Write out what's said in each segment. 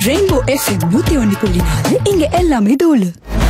Rainbow FM நூத்தி ஒன்னு புள்ளி நாலு இங்க எல்லாமே தோலு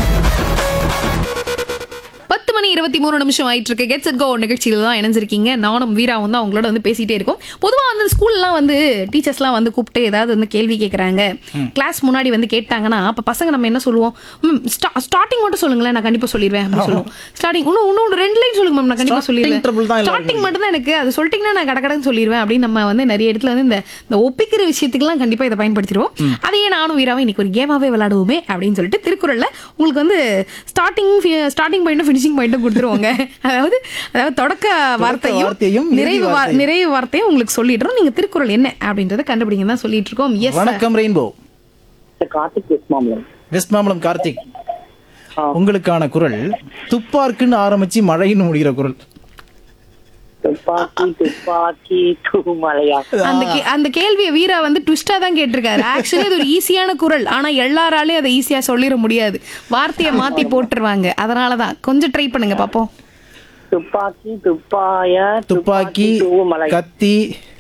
பத்து மணி இருபத்தி மூணு நிமிஷம் ஆயிட்டு இருக்கு கெட்ஸ் அட் கோ நிகழ்ச்சியில தான் இணைஞ்சிருக்கீங்க நானும் வீராவும் தான் அவங்களோட வந்து பேசிட்டே இருக்கோம் பொதுவா வந்து ஸ்கூல்லாம் வந்து டீச்சர்ஸ்லாம் வந்து கூப்பிட்டு ஏதாவது வந்து கேள்வி கேட்கறாங்க கிளாஸ் முன்னாடி வந்து கேட்டாங்கன்னா அப்ப பசங்க நம்ம என்ன சொல்லுவோம் ஸ்டார்டிங் மட்டும் சொல்லுங்களேன் நான் கண்டிப்பா சொல்லிடுவேன் அப்படின்னு சொல்லுவோம் ஸ்டார்டிங் இன்னும் இன்னும் ரெண்டு லைன் சொல்லுங்க மேம் நான் கண்டிப்பா Starting trouble தான் சொல்லிடுவேன் எல்லாருக்கும் ஸ்டார்டிங் மட்டும் தான் எனக்கு அது சொல்லிட்டீங்கன்னா நான் கடகடன்னு சொல்லிடுவேன் அப்படின்னு நம்ம வந்து நிறைய இடத்துல வந்து இந்த இந்த ஒப்பிக்கிற விஷயத்துக்குலாம் கண்டிப்பா இதை பயன்படுத்திடுவோம் அதையே நானும் வீராவும் இன்னைக்கு ஒரு கேமாவே விளையாடுவோமே அப்படின்னு சொல்லிட்டு திருக்குறள்ல உங்களுக்கு வந்து ஸ்டார்டிங் ஸ்டார்டிங் பாயிண்ட்டும் ஃபினிஷிங் பாயிண்ட்டும் கொடுத்துருவாங்க அதாவது அதாவது தொடக்க வார்த்தையும் வார்த்தையும், நிறைவு இறுதி வா- வார்த்தையும். நிறைவு வார்த்தையும் உங்களுக்கு சொல்லிடுறோம் நீங்க திருக்குறள் என்ன அப்படின்றத கண்டுபிடிங்க தான் சொல்லிட்டு இருக்கோம் எஸ் வணக்கம் ரெயின்போ கார்த்திக் வெஸ்மாமலம் வெஸ்ட் மாம்பலம் கார்த்திக் உங்களுக்கான குரல் துப்பார்க்குன்னு ஆரம்பிச்சு மழைன்னு முடிகிற குரல் துப்பாக்கி துப்பாக்கி தூமலையா அந்த கே- அந்த கேள்வியை வீரா வந்து ட்விஸ்டா தான் கேட்டிருக்காரு ஆக்சுவலி இது ஒரு ஈஸியான குரல் ஆனா எல்லாராலையும் அதை ஈஸியா சொல்லிட முடியாது வார்த்தையை மாத்தி போட்டுருவாங்க அதனாலதான் கொஞ்சம் ட்ரை பண்ணுங்க பாப்போம் துப்பாக்கி துப்பாய துப்பாக்கி தூமலை கத்தி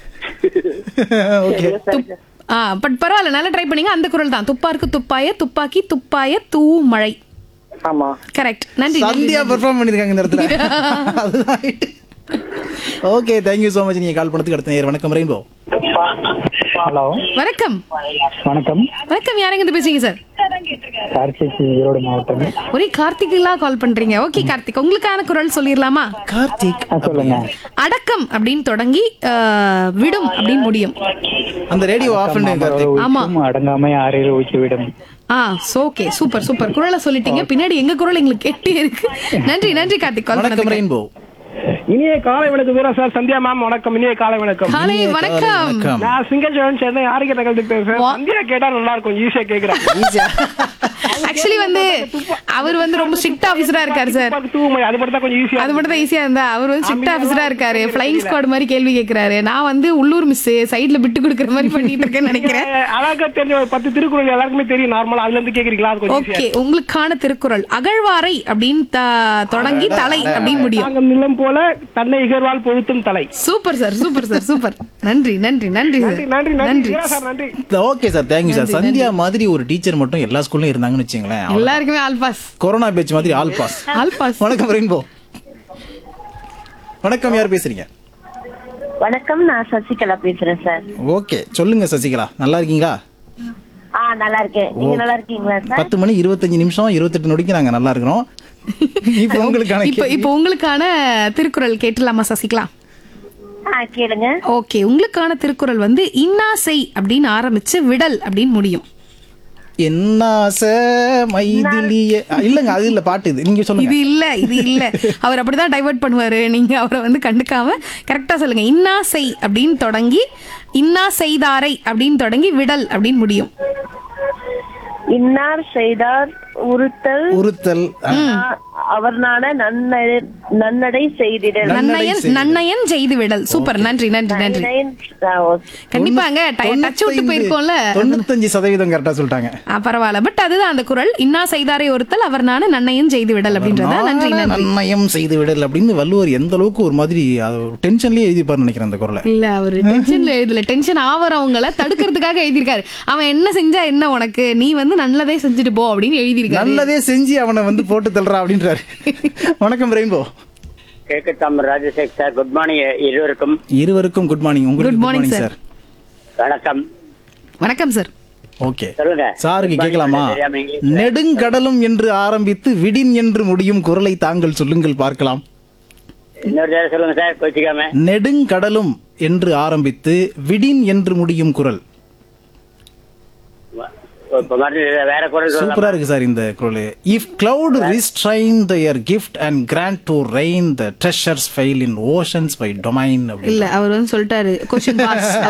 ஓகே துப்- ஆ பட் பரவாயில்ல நல்லா ட்ரை பண்ணீங்க அந்த குரல் தான் துப்பாருக்கு துப்பாய துப்பாக்கி துப்பாய தூ மழை ஆமா கரெக்ட் நன்றி நன்றி. சந்தியா பெர்ஃபார்ம் பண்ணிருக்காங்க இந்த இடத்துல அதுதான் ஓகே தேங்க்யூ ஸோ மச் நீங்க கால் பண்ணதுக்கு அடுத்த நேரம் வணக்கம் ரெயின்போ ஹலோ வணக்கம் வணக்கம் வணக்கம் யாருங்க இருந்து பேசுறீங்க சார் கார்த்திக் ஈரோடு மாவட்டம் ஒரே கார்த்திகெல்லாம் கால் பண்றீங்க ஓகே கார்த்திக் உங்களுக்கான குரல் சொல்லிடலாமா கார்த்திக் ஆ, சொல்லுங்க அடக்கம் அப்படின்னு தொடங்கி ஆ, விடும் அப்படின்னு முடியும் அந்த ரேடியோ ஆஃப் பண்ணு கார்த்திக் ஆமா. உச்சும் அடங்காமை ஆறில் ஊச்சி விடும் ஆ ஓகே சூப்பர் சூப்பர் குரலை சொல்லிட்டீங்க பின்னாடி எங்க குரல் எங்களுக்கு கேட்டே இருக்கு நன்றி நன்றி கார்த்திக் கால் வணக்கம் பண்ணதுக்கு ரெயின்போ இனிய காலை வணக்கம் வீரா சார் சந்தியா மேம் வணக்கம் இனிய காலை வணக்கம் காலை இனிய காலை வணக்கம் வணக்கம். நான் சிங்கச்சோழன் சேர்ந்த யாருக்கு தகவல் பேசுறேன் வா- சந்தியா கேட்டா நல்லா இருக்கும் ஈஸியா கேக்குறேன் ஈஸியா ஆக்சுவலி வந்து அவர் வந்து ரொம்ப ஸ்ட்ரிக்ட் ஆபீசரா இருக்காரு சார் துப்பாக்கி தூமை அது மட்டும் தான் கொஞ்சம் ஈஸியா அது மட்டும் தான் ஈஸியா இருந்தா அவர் வந்து ஸ்ட்ரிக்ட் ஆபீசரா இருக்காரு ஃபிளைங் ஸ்குவாட் மாதிரி கேள்வி கேக்குறாரு நான் வந்து உள்ளூர் மிஸ் சைடுல விட்டு கொடுக்குற மாதிரி பண்ணிட்டு இருக்கேன்னு நினைக்கிறேன் அழகா தெரிஞ்ச ஒரு பத்து திருக்குறள் எல்லாருக்குமே தெரியும் நார்மலா அதுல இருந்து கேக்குறீங்களா அது கொஞ்சம் ஈஸியா ஓகே உங்களுக்கான திருக்குறள் அகழ்வாரை அப்படின்னு த- தொடங்கி தலை அப்படின்னு முடியும் தாங்கம் நிலம் போல தன்னை இகழ்வால் பொழுத்தும் தலை super sir super sir super நன்றி நன்றி நன்றி நன்றி சார் நன்றி நன்றி நன்றி வீரா சார் நன்றி okay sir thank you sir Sandhya மாதிரி ஒரு டீச்சர் மட்டும் எல்லா ஸ்கூல்லையும் இருந்தாங்கன்னு வச்சுங்களேன் அவ்வளவுதான். எல்லாருக்குமே ஆல்பாஸ் கொரோனா பேட்ச் மாதிரி ஆல் பாஸ் ஆல்பாஸ் வணக்கம் ரெயின்போ வணக்கம் யார் பேசுறீங்க வணக்கம் நான் சசிகலா பேசுறேன் சார் ஓகே சொல்லுங்க சசிகலா நல்லா இருக்கீங்களா ஆ நல்லா இருக்கேன் நீங்க நல்லா இருக்கீங்களா சார் பத்து மணி இருபத்தஞ்சு நிமிஷம் இருபத்தெட்டு நொடிக்கு நாங்க நல்லா இருக்கிறோம் இப்போ உங்களுக்கான இப்போ இப்போ உங்களுக்கான திருக்குறள் கேட்டலாமா சசிகலா ஆ கேளுங்க ஓகே உங்களுக்கான திருக்குறள் வந்து இன்னாசை அப்படின்னு ஆரம்பிச்சு விடல் அப்படின்னு முடியும் என்ன மைதிலிய அ, இல்லங்க அது இல்ல பாட்டு இது நீங்க இது சொல்லுங்க இல்ல இது இல்ல அவர் அப்படிதான் டைவர்ட் பண்ணுவாரு நீங்க அவரை வந்து கண்டுக்காம கரெக்டா சொல்லுங்க இன்னாசை அப்படின்னு தொடங்கி இன்னா செய்தாரை அப்படின்னு தொடங்கி விடல் அப்படின்னு முடியும் இன்னார் செய்தார் உறுத்தல் உறுத்தல் அ, அவர் நாட நன்னடை நன்னடை செய்திடல் நன்னயன் நன்னயன் செய்து விடல் சூப்பர் நன்றி நன்றி நன்றி ஆ, ஓகே. கண்டிப்பாங்க டச் விட்டு போயிருக்கோம்ல தொண்ணூத்தஞ்சு சதவீதம் கரெக்டா சொல்லிட்டாங்க ஆ, பரவாயில்ல பட் அதுதான் அந்த குரல் இன்னா செய்தாரை ஒருத்தல் அவர் நான நன்னயன் செய்து விடல் அப்படின்றத நன்றி நான நன்றி நன்னயம் செய்து விடல் அப்படின்னு வள்ளுவர் எந்த அளவுக்கு ஒரு மாதிரி டென்ஷன்லயே எழுதிப்பாரு நினைக்கிறேன் அந்த குரலை இல்ல அவரு டென்ஷன்ல எழுதல டென்ஷன் ஆவறவங்கள தடுக்கிறதுக்காக எழுதியிருக்காரு அவன் என்ன செஞ்சா என்ன உனக்கு நீ வந்து நல்லதே செஞ்சுட்டு போ அப்படின்னு எழுதியிருக்காரு நல்லதே செஞ்சு அவனை வந்து போட்டு தள்ளுறா அப்படின்றாரு வணக்கம் ரெயின்போ கேக்கு தாம் ராஜசேகர் சார் குட் மார்னிங் இருவருக்கும் இருவருக்கும் குட் மார்னிங் உங்களுக்கு Good good morning, morning sir. Sir வணக்கம் வணக்கம் சார் ஓகே சொல்லுங்க சாருக்கு Good morning, கேட்கலாமா தெரியாம இங்கிலீஷ்ல. நெடுங்கடலும் என்று ஆரம்பித்து விடின் என்று முடியும் குரலை தாங்கள் சொல்லுங்கள் பார்க்கலாம் இன்னொரு தடவை சொல்லுங்க சார் கோச்சிக்காம நெடுங்கடலும் என்று ஆரம்பித்து விடின் என்று முடியும் குரல் இப்ப மறுபடியும் வேற குரல் சூப்பரா சொல்லுங்க இருக்கு சார் இந்த குரல் if cloud restrain their gift and grant to rain the treasures fail in oceans by domain இல்ல அவர் வந்து சொல்லிட்டாரு கொஸ்டின் பாஸ்